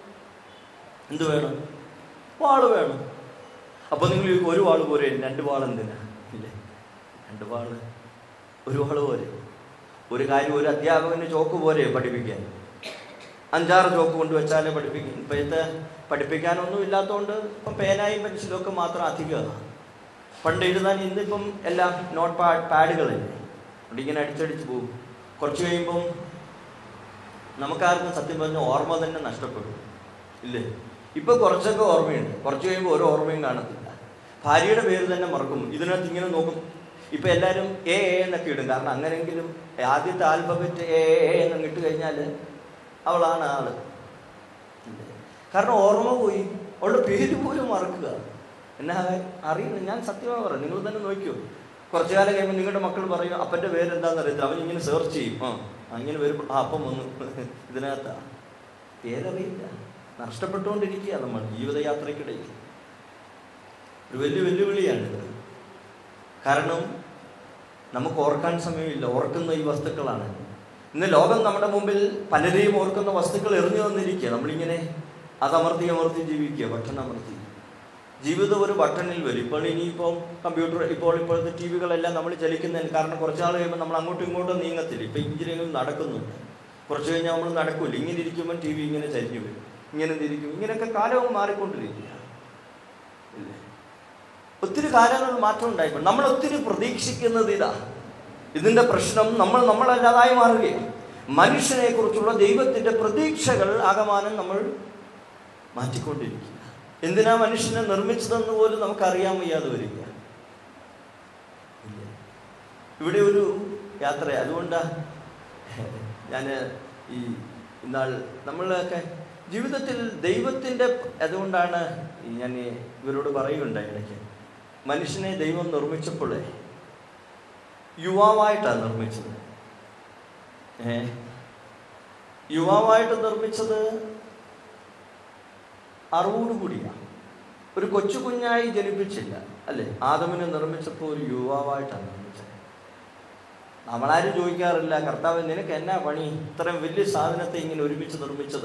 എന്ത് വേണം വാള് വേണം അപ്പൊ നിങ്ങൾ ചോദിക്കും, ഒരു വാള് പോരെ രണ്ട് വാൾ എന്തിനാ ഇല്ലേ രണ്ട് വാള് ഒരു വാള് പോരെ ഒരു കാര്യം ഒരു അധ്യാപകന് ചോക്ക് പോരെ പഠിപ്പിക്കാൻ അഞ്ചാറ് ചോക്ക് കൊണ്ട് വെച്ചാലേ പഠിപ്പിക്കും ഇപ്പോഴത്തെ പഠിപ്പിക്കാനൊന്നും ഇല്ലാത്തതുകൊണ്ട് ഇപ്പം പേനായും പെൻസിലും ഒക്കെ മാത്രം അധികമാണ് പണ്ട് എഴുതാൻ ഇന്നിപ്പം എല്ലാം നോട്ട് പാ പാഡുകളല്ലേ അതുകൊണ്ട് ഇങ്ങനെ അടിച്ചടിച്ച് പോകും കുറച്ച് കഴിയുമ്പം നമുക്കാർക്കും സത്യം പറഞ്ഞ ഓർമ്മ തന്നെ നഷ്ടപ്പെടും ഇല്ലേ ഇപ്പൊ കുറച്ചൊക്കെ ഓർമ്മയുണ്ട് കുറച്ച് കഴിയുമ്പോൾ ഒരു ഓർമ്മയും കാണത്തില്ല ഭാര്യയുടെ പേര് തന്നെ മറക്കും ഇതിനകത്ത് ഇങ്ങനെ നോക്കും ഇപ്പൊ എല്ലാവരും എ എ എന്നൊക്കെ ഇടും കാരണം അങ്ങനെങ്കിലും ആദ്യത്തെ ആൽഫബറ്റ് എ എ എന്ന് ഇട്ട് കഴിഞ്ഞാൽ അവളാണ് ആള് ഇല്ലേ? കാരണം ഓർമ്മ പോയി അവളുടെ പേര് പോലും മറക്കുക എന്നാ അറിയില്ല ഞാൻ സത്യമാണ് പറയാം നിങ്ങൾ തന്നെ നോക്കിയോ കുറച്ചു കാലം കഴിയുമ്പോൾ നിങ്ങളുടെ മക്കൾ പറയും അപ്പൻ്റെ പേരെന്താണെന്ന് അറിയത്തില്ല അവൻ ഇങ്ങനെ സെർച്ച് ചെയ്യും ആ അങ്ങനെ വരുമ്പോൾ ആ അപ്പം വന്നു ഇതിനകത്താ പേരറിയില്ല നഷ്ടപ്പെട്ടുകൊണ്ടിരിക്കുക നമ്മൾ ജീവിതയാത്രയ്ക്കിടയിൽ ഒരു വലിയ വെല്ലുവിളിയാണിത് കാരണം നമുക്ക് ഓർക്കാൻ സമയമില്ല ഓർക്കുന്ന ഈ വസ്തുക്കളാണ് ഇന്ന് ലോകം നമ്മുടെ മുമ്പിൽ പലരെയും ഓർക്കുന്ന വസ്തുക്കൾ എറിഞ്ഞു വന്നിരിക്കുക നമ്മളിങ്ങനെ അതമർത്തി അമർത്തി ജീവിക്കുക ബട്ടൺ അമർത്തി ജീവിതം ഒരു ബട്ടണിൽ വരും ഇപ്പോൾ ഇനിയിപ്പം കമ്പ്യൂട്ടർ ഇപ്പോൾ ഇപ്പോഴത്തെ ടി വികളെല്ലാം നമ്മൾ ചലിക്കുന്നതിന് കാരണം കുറച്ചാൾ കഴിയുമ്പോൾ നമ്മൾ അങ്ങോട്ടും ഇങ്ങോട്ടും നീങ്ങത്തില്ല ഇപ്പം എഞ്ചിനീയറിംഗ് നടക്കുന്നുണ്ട് കുറച്ച് കഴിഞ്ഞാൽ നമ്മൾ നടക്കില്ല ഇങ്ങനെ ഇരിക്കുമ്പോൾ ടി വി ഇങ്ങനെ ചരിഞ്ഞു വരും ഇങ്ങനെ തിരിക്കും ഇങ്ങനെയൊക്കെ കാലവും മാറിക്കൊണ്ടിരിക്കുക ഇല്ലേ ഒത്തിരി കാലങ്ങൾ മാറ്റം ഉണ്ടായിപ്പോൾ നമ്മൾ ഒത്തിരി പ്രതീക്ഷിക്കുന്നത് ഇതാ ഇതിന്റെ പ്രശ്നം നമ്മൾ നമ്മളല്ലാതായി മാറുകയാണ് മനുഷ്യനെ കുറിച്ചുള്ള ദൈവത്തിന്റെ പ്രതീക്ഷകൾ ആകമാനം നമ്മൾ മാറ്റിക്കൊണ്ടിരിക്കുക എന്തിനാ മനുഷ്യനെ നിർമ്മിച്ചതെന്ന് പോലും നമുക്കറിയാൻ വയ്യാതെ വരിക ഇല്ല. ഇവിടെ ഒരു യാത്ര അതുകൊണ്ടാ ഞാൻ ഈ ഇന്നാൾ നമ്മളൊക്കെ ജീവിതത്തിൽ ദൈവത്തിൻ്റെ അതുകൊണ്ടാണ് ഞാൻ ഇവരോട് പറയുകയുണ്ടായി ഇടയ്ക്ക് മനുഷ്യനെ ദൈവം നിർമ്മിച്ചപ്പോഴേ യുവാവായിട്ടാണ് നിർമ്മിച്ചത് ഏ യുവാവായിട്ട് നിർമ്മിച്ചത് അറിവോടുകൂടിയാണ് ഒരു കൊച്ചു കുഞ്ഞായി ജനിപ്പിച്ചില്ല അല്ലേ ആദമിനെ നിർമ്മിച്ചപ്പോൾ ഒരു യുവാവായിട്ടാണ് നിർമ്മിച്ചത് നമ്മളാരും ചോദിക്കാറില്ല കർത്താവ് നിനക്ക് എന്നാ പണി ഇത്രയും വലിയ സാധനത്തെ ഇങ്ങനെ ഒരുമിച്ച് നിർമ്മിച്ചത്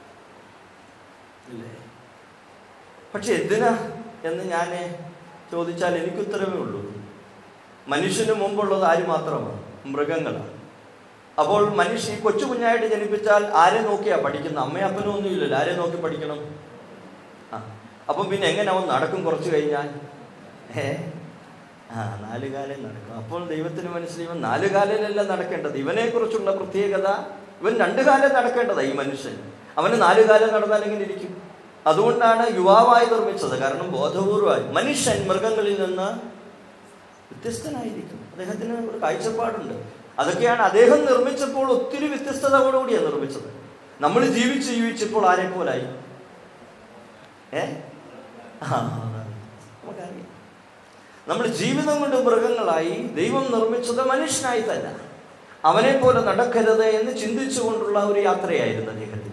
ഇല്ലേ പക്ഷെ എന്തിനാ എന്ന് ഞാൻ ചോദിച്ചാൽ എനിക്ക് ഉത്തരവേ ഉള്ളൂ മനുഷ്യന് മുമ്പുള്ളത് ആര് മാത്രമാണ് മൃഗങ്ങളാണ് അപ്പോൾ മനുഷ്യ ഈ കൊച്ചു കുഞ്ഞായിട്ട് ജനിപ്പിച്ചാൽ ആരെ നോക്കിയാ പഠിക്കുന്നത് അമ്മയും അപ്പനും ഒന്നും ഇല്ലല്ലോ ആരെ നോക്കി പഠിക്കണം ആ അപ്പം പിന്നെ എങ്ങനെ അവൻ നടക്കും കുറച്ച് കഴിഞ്ഞാൽ ഏ ആ നാല് കാലം നടക്കും അപ്പോൾ ദൈവത്തിന് മനസ്സിലായി ഇവൻ നാല് കാലിലല്ല നടക്കേണ്ടത് ഇവനെ കുറിച്ചുള്ള പ്രത്യേകത ഇവൻ രണ്ടു കാലം നടക്കേണ്ടതാ ഈ മനുഷ്യൻ അവന് നാല് കാലം നടന്നാൽ എങ്ങനെ ഇരിക്കും അതുകൊണ്ടാണ് യുവാവായി നിർമ്മിച്ചത് കാരണം ബോധപൂർവമായി മനുഷ്യൻ മൃഗങ്ങളിൽ നിന്ന് വ്യത്യസ്തനായിരിക്കും അദ്ദേഹത്തിന് ഒരു കാഴ്ചപ്പാടുണ്ട് അതൊക്കെയാണ് അദ്ദേഹം നിർമ്മിച്ചപ്പോൾ ഒത്തിരി വ്യത്യസ്തതയോടുകൂടിയാണ് നിർമ്മിച്ചത് നമ്മൾ ജീവിച്ച് ജീവിച്ചപ്പോൾ ആരെ പോലായി ഏ ആ, നമുക്കറിയാം നമ്മൾ ജീവിതം കൊണ്ട് മൃഗങ്ങളായി ദൈവം നിർമ്മിച്ചത് മനുഷ്യനായി തന്നെ അവനെ പോലെ നടക്കരുത് എന്ന് ചിന്തിച്ചുകൊണ്ടുള്ള ഒരു യാത്രയായിരുന്നു അദ്ദേഹത്തിൻ്റെ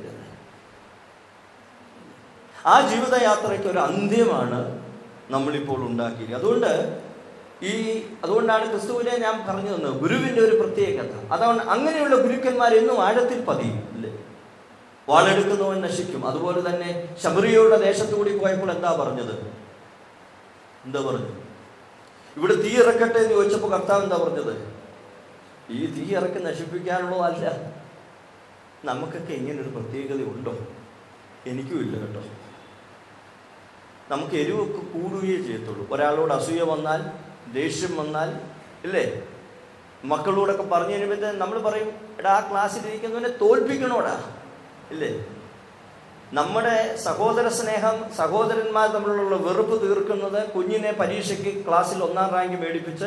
ആ ജീവിതയാത്രയ്ക്ക് ഒരു അന്ത്യമാണ് നമ്മളിപ്പോൾ ഉണ്ടാക്കിയത് അതുകൊണ്ട് ഈ അതുകൊണ്ടാണ് ക്രിസ്തുവിനെ ഞാൻ പറഞ്ഞു തന്നത് ഗുരുവിന്റെ ഒരു പ്രത്യേകത അതാണ് അങ്ങനെയുള്ള ഗുരുക്കന്മാർ എന്നും ആഴത്തിൽ പതിയും ഇല്ലേ വാളെടുക്കുന്നവൻ നശിക്കും അതുപോലെ തന്നെ ശബരിയുടെ ദേശത്തുകൂടി പോയപ്പോൾ എന്താ പറഞ്ഞത് എന്താ പറഞ്ഞു ഇവിടെ തീ ഇറക്കട്ടെ എന്ന് ചോദിച്ചപ്പോൾ കർത്താവ് എന്താ പറഞ്ഞത് ഈ തീ ഇറക്കി നശിപ്പിക്കാനുള്ളതല്ല നമുക്കൊക്കെ ഇങ്ങനൊരു പ്രത്യേകത ഉണ്ടോ എനിക്കും ഇല്ല കേട്ടോ നമുക്ക് എരിവൊക്കെ കൂടുകയേ ചെയ്യത്തുള്ളൂ ഒരാളോട് അസൂയ വന്നാൽ ദേഷ്യം വന്നാൽ ഇല്ലേ മക്കളോടൊക്കെ പറഞ്ഞു കഴിയുമ്പോൾ നമ്മൾ പറയും എടാ ആ ക്ലാസ്സിലിരിക്കുന്നവനെ തോൽപ്പിക്കണോടാ ഇല്ലേ നമ്മുടെ സഹോദര സ്നേഹം സഹോദരന്മാർ തമ്മിലുള്ള വെറുപ്പ് തീർക്കുന്നത് കുഞ്ഞിനെ പരീക്ഷയ്ക്ക് ക്ലാസ്സിൽ ഒന്നാം റാങ്ക് മേടിപ്പിച്ച്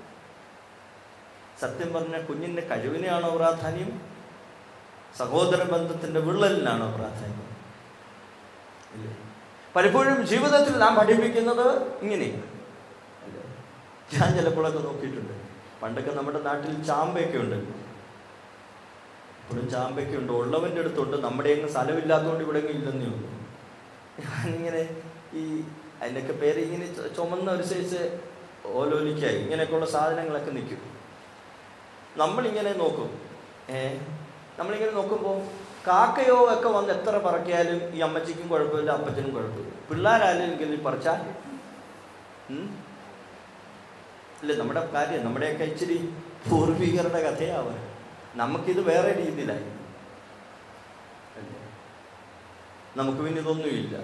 സത്യം പറഞ്ഞ കുഞ്ഞിൻ്റെ കഴിവിനെയാണോ പ്രാധാന്യം സഹോദര ബന്ധത്തിന്റെ വിള്ളലിനാണോ പ്രാധാന്യം ഇല്ലേ പലപ്പോഴും ജീവിതത്തിൽ നാം പഠിപ്പിക്കുന്നത് ഇങ്ങനെയാണ് അല്ലേ? ഞാൻ ചിലപ്പോഴൊക്കെ നോക്കിയിട്ടുണ്ട് പണ്ടൊക്കെ നമ്മുടെ നാട്ടിൽ ചാമ്പയൊക്കെ ഉണ്ട് ഇപ്പോഴും ചാമ്പയൊക്കെ ഉണ്ട് ഉള്ളവൻ്റെ അടുത്തുണ്ട് നമ്മുടെ അങ്ങ് സ്ഥലമില്ലാത്തതുകൊണ്ട് ഇവിടെ അങ്ങ് ഇല്ലെന്നേ ഉള്ളൂ ഞാനിങ്ങനെ ഈ അതിൻ്റെയൊക്കെ പേര് ഇങ്ങനെ ചു- ചുമന്ന ഒരു സൈസ് ഓലോലിക്കായി ഇങ്ങനെയൊക്കെയുള്ള സാധനങ്ങളൊക്കെ നിൽക്കും നമ്മളിങ്ങനെ നോക്കും ഏ നമ്മളിങ്ങനെ നോക്കുമ്പോൾ കാക്കയോ ഒക്കെ വന്ന് എത്ര പറക്കിയാലും ഈ അമ്മച്ചിക്കും കുഴപ്പമില്ല അപ്പച്ചനും കുഴപ്പമില്ല പിള്ളേരാരെങ്കിലും പറിച്ചാൽ ഉം? അല്ലേ നമ്മുടെ കാര്യം നമ്മുടെയൊക്കെ ഇച്ചിരി പൂർവികരുടെ കഥയാവാൻ നമുക്കിത് വേറെ രീതിയിലായി അല്ലേ? നമുക്ക് പിന്നെ ഇതൊന്നുമില്ല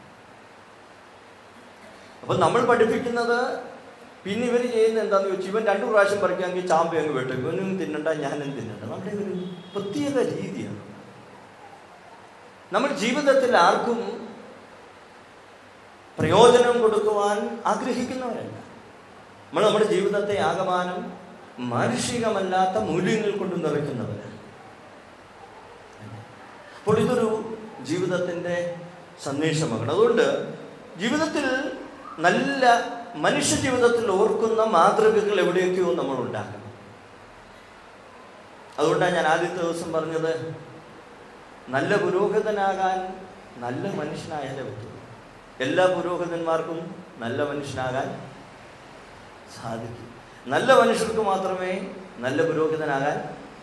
അപ്പൊ നമ്മൾ പഠിപ്പിക്കുന്നത് പിന്നെ ഇവർ ചെയ്യുന്ന എന്താന്ന് ചോദിച്ചു ഇവൻ രണ്ടു പ്രാവശ്യം പറിക്കാമെങ്കിൽ ചാമ്പ അങ്ങ് വെട്ടും ഇവനും തിന്നണ്ട ഞാനും തിന്നണ്ട നമ്മുടെ ഒരു പ്രത്യേക രീതിയാണ് നമ്മൾ ജീവിതത്തിൽ ആർക്കും പ്രയോജനം കൊടുക്കുവാൻ ആഗ്രഹിക്കുന്നവരല്ല നമ്മൾ നമ്മുടെ ജീവിതത്തെ ആകമാനം മാനുഷികമല്ലാത്ത മൂല്യങ്ങൾ കൊണ്ട് നിറയ്ക്കുന്നവരാണ് അപ്പോൾ ഇതൊരു ജീവിതത്തിൻ്റെ സന്ദേശമാണ് അതുകൊണ്ട് ജീവിതത്തിൽ നല്ല മനുഷ്യ ജീവിതത്തിൽ ഓർക്കുന്ന മാതൃകകൾ എവിടെയൊക്കെയോ നമ്മൾ ഉണ്ടാക്കണം അതുകൊണ്ടാണ് ഞാൻ ആദ്യത്തെ ദിവസം പറഞ്ഞത് നല്ല പുരോഹിതനാകാൻ നല്ല മനുഷ്യനായാലേ പറ്റൂ എല്ലാ പുരോഹിതന്മാർക്കും നല്ല മനുഷ്യനാകാൻ സാധിക്കും നല്ല മനുഷ്യർക്ക് മാത്രമേ നല്ല പുരോഹിതനാകാൻ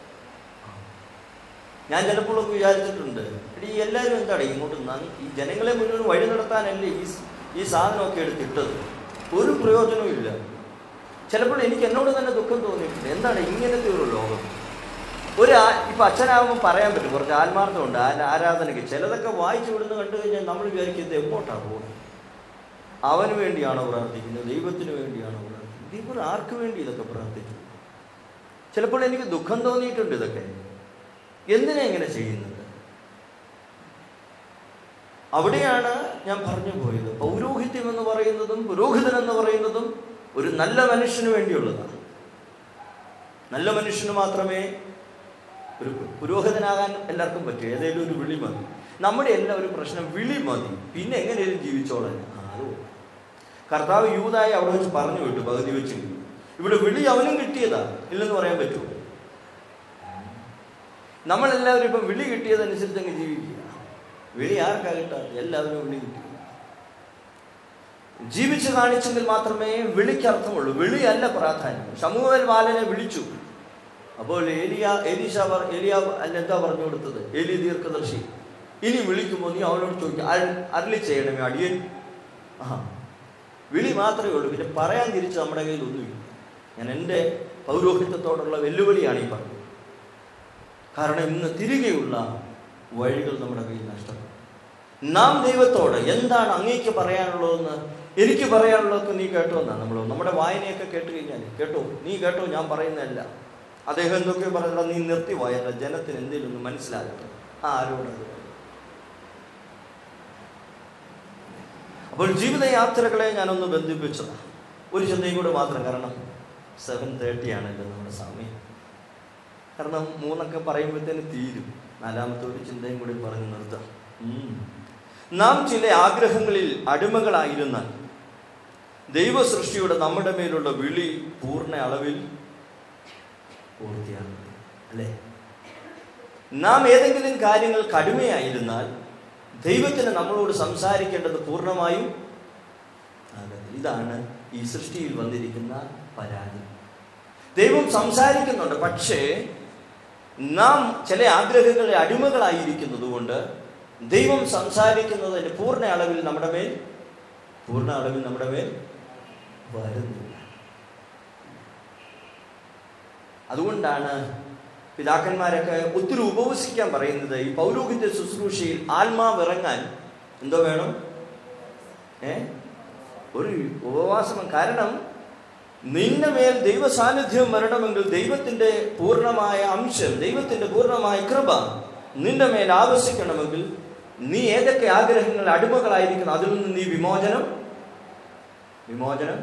ഞാൻ ചിലപ്പോഴൊക്കെ വിചാരിച്ചിട്ടുണ്ട് എടീ എല്ലാവരും എന്താണ് ഇങ്ങോട്ട് നന്ന് ഈ ജനങ്ങളെ മുഴുവൻ വഴി നടത്താനല്ലേ ഈ സ്- ഈ സാധനമൊക്കെ എടുത്തിട്ടത് ഒരു പ്രയോജനവും ഇല്ല ചിലപ്പോൾ എനിക്ക് എന്നോട് തന്നെ ദുഃഖം തോന്നിയിട്ടുണ്ട് എന്താണ് ഇങ്ങനത്തെ ഒരു ലോകം ഒരു ആ- ഇപ്പൊ അച്ഛനാകുമ്പോൾ പറയാൻ പറ്റും കുറച്ച് ആത്മാർത്ഥമുണ്ട് ആ ആരാധനയ്ക്ക് ചിലതൊക്കെ വായിച്ചു വിടുന്ന കണ്ടു കഴിഞ്ഞാൽ നമ്മൾ വിചാരിക്കുന്നത് എങ്ങോട്ടാണ് പോകുന്നത് അവന് വേണ്ടിയാണോ പ്രാർത്ഥിക്കുന്നത് ദൈവത്തിന് വേണ്ടിയാണോ പ്രാർത്ഥിക്കുന്നത് ദൈവം ആർക്ക് വേണ്ടി ഇതൊക്കെ പ്രാർത്ഥിച്ചു ചിലപ്പോൾ എനിക്ക് ദുഃഖം തോന്നിയിട്ടുണ്ട് ഇതൊക്കെ എന്തിനാ ഇങ്ങനെ ചെയ്യുന്നത് അവിടെയാണ് ഞാൻ പറഞ്ഞു പോയത് പൗരോഹിത്യം എന്ന് പറയുന്നതും പുരോഹിതൻ എന്ന് പറയുന്നതും ഒരു നല്ല മനുഷ്യന് വേണ്ടിയുള്ളതാണ് നല്ല മനുഷ്യന് മാത്രമേ ഒരു പുരോഹിതനാകാൻ എല്ലാവർക്കും പറ്റൂ ഏതെങ്കിലും ഒരു വിളി മതി നമ്മുടെ എല്ലാ ഒരു പ്രശ്നം വിളി മതി പിന്നെ എങ്ങനെയും ജീവിച്ചോളാൻ ആ, അത് പോട്ടെ. കർത്താവ് യൂതായി അവിടെ വെച്ച് പറഞ്ഞു വിട്ടു പകുതി വെച്ച് ഇവിടെ വിളി അവനും കിട്ടിയതാ ഇല്ലെന്ന് പറയാൻ പറ്റുമോ നമ്മളെല്ലാവരും ഇപ്പം വിളി കിട്ടിയതനുസരിച്ച് അങ്ങ് ജീവിക്കുക വിളി ആർക്കാ കിട്ടാതെ എല്ലാവരും വിളി കിട്ടി ജീവിച്ചു കാണിച്ചെങ്കിൽ മാത്രമേ വിളിക്ക് അർത്ഥമുള്ളൂ വിളിയല്ല പ്രാധാന്യം സമൂഹൽ ബാലനെ വിളിച്ചു അപ്പോൾ ഏലിയ ഏലീഷ പറ ഏലിയ അല്ല എന്താ പറഞ്ഞു കൊടുത്തത് ഏലി ദീർഘദർശി ഇനി വിളിക്കുമ്പോൾ നീ അവനോട് ചോദിക്കും അര- അരളി ചെയ്യണമേ അടിയൻ ആ വിളി മാത്രമേ ഉള്ളൂ പിന്നെ പറയാൻ തിരിച്ച് നമ്മുടെ കയ്യിൽ ഒന്നുമില്ല ഞാൻ എൻ്റെ പൗരോഹിത്യത്തോടുള്ള വെല്ലുവിളിയാണ് ഈ പറഞ്ഞത് കാരണം ഇന്ന് തിരികെയുള്ള വഴികൾ നമ്മുടെ കയ്യിൽ നഷ്ടപ്പെട്ടു നാം ദൈവത്തോട് എന്താണ് അങ്ങേക്ക് പറയാനുള്ളതെന്ന് എനിക്ക് പറയാനുള്ളതൊക്കെ നീ കേട്ടോ എന്നാണ് നമ്മൾ നമ്മുടെ വായനയൊക്കെ കേട്ട് കഴിഞ്ഞാൽ കേട്ടോ നീ കേട്ടോ ഞാൻ പറയുന്നതല്ല അദ്ദേഹം എന്തൊക്കെ പറഞ്ഞാൽ നീ നിർത്തി വായന ജനത്തിന് എന്തെങ്കിലും ഒന്ന് മനസ്സിലാകട്ടെ ആരോടത് അപ്പോൾ ജീവിതയാത്രകളെ ഞാനൊന്ന് ബന്ധിപ്പിച്ചതാണ് ഒരു ചിന്തയും കൂടെ മാത്രം കാരണം സെവൻ തേർട്ടി ആണല്ലോ നമ്മുടെ സമയം കാരണം മൂന്നൊക്കെ പറയുമ്പോഴത്തേന് തീരും നാലാമത്തെ ഒരു ചിന്തയും കൂടി പറഞ്ഞു നിർത്താം ഉം. നാം ചില ആഗ്രഹങ്ങളിൽ അടിമകളായിരുന്നാൽ ദൈവ സൃഷ്ടിയുടെ നമ്മുടെ മേലുള്ള വിളി പൂർണ്ണ അളവിൽ പൂർത്തിയാകും അല്ലേ നാം ഏതെങ്കിലും കാര്യങ്ങൾ കടുമയായിരുന്നാൽ ദൈവത്തിന് നമ്മളോട് സംസാരിക്കേണ്ടത് പൂർണ്ണമായും ആകത്തില്ല. ഇതാണ് ഈ സൃഷ്ടിയിൽ വന്നിരിക്കുന്ന പരാതി ദൈവം സംസാരിക്കുന്നുണ്ട് പക്ഷേ നാം ചില ആഗ്രഹങ്ങളിൽ അടിമകളായിരിക്കുന്നത് കൊണ്ട് ദൈവം സംസാരിക്കുന്നതിന് പൂർണ്ണ അളവിൽ നമ്മുടെ മേൽ പൂർണ്ണ അളവിൽ നമ്മുടെ മേൽ വരുന്നില്ല അതുകൊണ്ടാണ് പിതാക്കന്മാരൊക്കെ ഒത്തിരി ഉപവസിക്കാൻ പറയുന്നത് ഈ പൗരോഹിത്യ ശുശ്രൂഷയിൽ ആത്മാവ് ഇറങ്ങാൻ എന്തോ വേണം ഏ ഒരു ഉപവാസം കാരണം നിന്റെ മേൽ ദൈവ സാന്നിധ്യം വരണമെങ്കിൽ ദൈവത്തിന്റെ പൂർണ്ണമായ അംശം ദൈവത്തിന്റെ പൂർണ്ണമായ കൃപ നിന്റെ മേൽ ആവശ്യിക്കണമെങ്കിൽ നീ ഏതൊക്കെ ആഗ്രഹങ്ങൾ അടിമകളായിരിക്കണം അതിൽ നിന്ന് നീ വിമോചനം വിമോചനം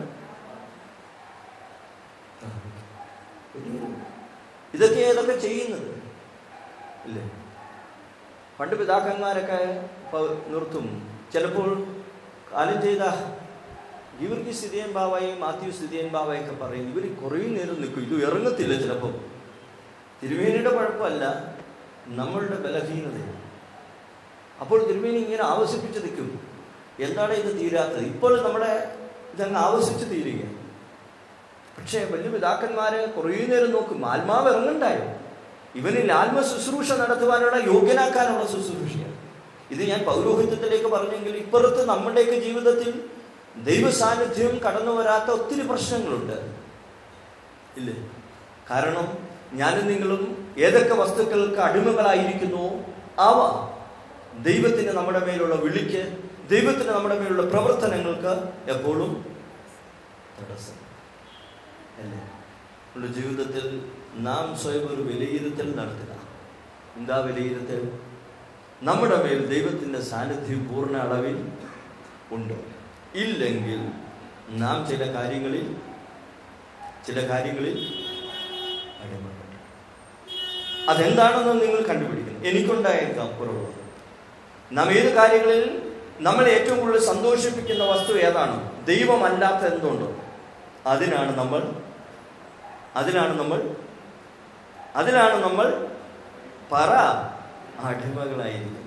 ഇതൊക്കെ ഏതൊക്കെ ചെയ്യുന്നത് ഇല്ലേ പണ്ട് പിതാക്കന്മാരൊക്കെ പ- നിർത്തും ചിലപ്പോൾ കാലം ചെയ്ത ഇവർക്ക് സ്ഥിതിയൻ ബാവായി മാത്യു സ്ഥിതിയൻ ബാവയൊക്കെ പറയും ഇവർ കുറേ നേരം നിൽക്കും ഇത് ഇറങ്ങത്തില്ല ചിലപ്പോൾ തിരുമേനിയുടെ കുഴപ്പമല്ല നമ്മളുടെ ബലഹീനതയാണ് അപ്പോൾ തിരുമേനി ഇങ്ങനെ ആവശ്യപ്പിച്ച് നിൽക്കും എന്താണ് ഇത് തീരാത്തത് ഇപ്പോൾ നമ്മുടെ ഇതങ്ങ് ആവശ്യിച്ച് തീരുകയാണ് പക്ഷേ വലിയ പിതാക്കന്മാര് കുറേ നേരം നോക്കും ആത്മാവ് ഇറങ്ങണ്ടായോ ഇവനിൽ ആത്മ ശുശ്രൂഷ നടത്തുവാനുള്ള യോഗ്യനാക്കാനുള്ള ശുശ്രൂഷയാണ് ഇത് ഞാൻ പൗരോഹിത്യത്തിലേക്ക് പറഞ്ഞെങ്കിൽ ഇപ്പുറത്ത് നമ്മുടെയൊക്കെ ജീവിതത്തിൽ ദൈവ സാന്നിധ്യം കടന്നു വരാത്ത ഒത്തിരി പ്രശ്നങ്ങളുണ്ട് ഇല്ലേ കാരണം ഞാനും നിങ്ങളും ഏതൊക്കെ വസ്തുക്കൾക്ക് അടിമകളായിരിക്കുന്നുവോ അവ ദൈവത്തിന് നമ്മുടെ മേലുള്ള വിളിക്ക് ദൈവത്തിന് നമ്മുടെ മേലുള്ള പ്രവർത്തനങ്ങൾക്ക് എപ്പോഴും തടസ്സം അല്ലേ നമ്മുടെ ജീവിതത്തിൽ നാം സ്വയം ഒരു വിലയിരുത്തൽ നടത്തുക എന്താ വിലയിരുത്തൽ നമ്മുടെ മേൽ ദൈവത്തിൻ്റെ സാന്നിധ്യം പൂർണ്ണ അളവിൽ ഉണ്ടോ ഇല്ലെങ്കിൽ നാം ചില കാര്യങ്ങളിൽ ചില കാര്യങ്ങളിൽ അടിമപ്പെട്ടു അതെന്താണെന്ന് നിങ്ങൾ കണ്ടുപിടിക്കണം എനിക്കുണ്ടായേക്കാം കുറവ് നാം ഏത് കാര്യങ്ങളിൽ നമ്മളെ ഏറ്റവും കൂടുതൽ സന്തോഷിപ്പിക്കുന്ന വസ്തു ഏതാണ് ദൈവമല്ലാത്ത എന്തുണ്ടോ അതിനാണ് നമ്മൾ അതിനാണ് നമ്മൾ അതിനാണ് നമ്മൾ പറ അടിമകളായിരിക്കുന്നത്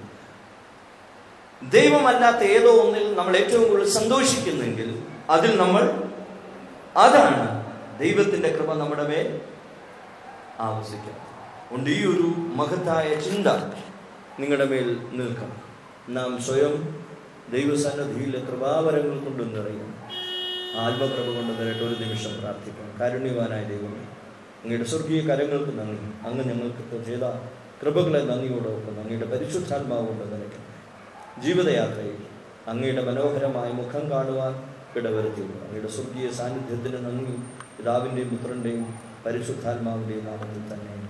ദൈവമല്ലാത്ത ഏതോ ഒന്നിൽ നമ്മൾ ഏറ്റവും കൂടുതൽ സന്തോഷിക്കുന്നെങ്കിൽ അതിൽ നമ്മൾ അതാണ് ദൈവത്തിൻ്റെ കൃപ നമ്മുടെ മേൽ ആവശ്യിക്കാം ഉണ്ട് ഈ ഒരു മഹത്തായ ചിന്ത നിങ്ങളുടെ മേൽ നിൽക്കണം നാം സ്വയം ദൈവസന്നദ്ധിയിലെ കൃപാവരങ്ങൾ കൊണ്ട് നിറയും ആത്മകൃപ കൊണ്ട് നിറയിട്ട് ഒരു നിമിഷം പ്രാർത്ഥിക്കണം കാരുണ്യവാനായ ദൈവമേ അങ്ങയുടെ സ്വർഗീയ കരങ്ങൾക്ക് നന്ദി അങ്ങ് ഞങ്ങൾക്ക് ചെയ്ത കൃപകളെ നന്ദിയോടെ ഒപ്പം അങ്ങയുടെ പരിശുദ്ധാത്മാവ് കൊണ്ട് നിറയ്ക്കണം ജീവിതയാത്രയിൽ അങ്ങയുടെ മനോഹരമായ മുഖം കാണുവാൻ ഇടവരുത്തിയുള്ളൂ അങ്ങയുടെ സ്വർഗീയ സാന്നിധ്യത്തിന് നന്ദി പിതാവിൻ്റെയും പുത്രൻ്റെയും പരിശുദ്ധാത്മാവിൻ്റെയും നാമത്തിൽ തന്നെ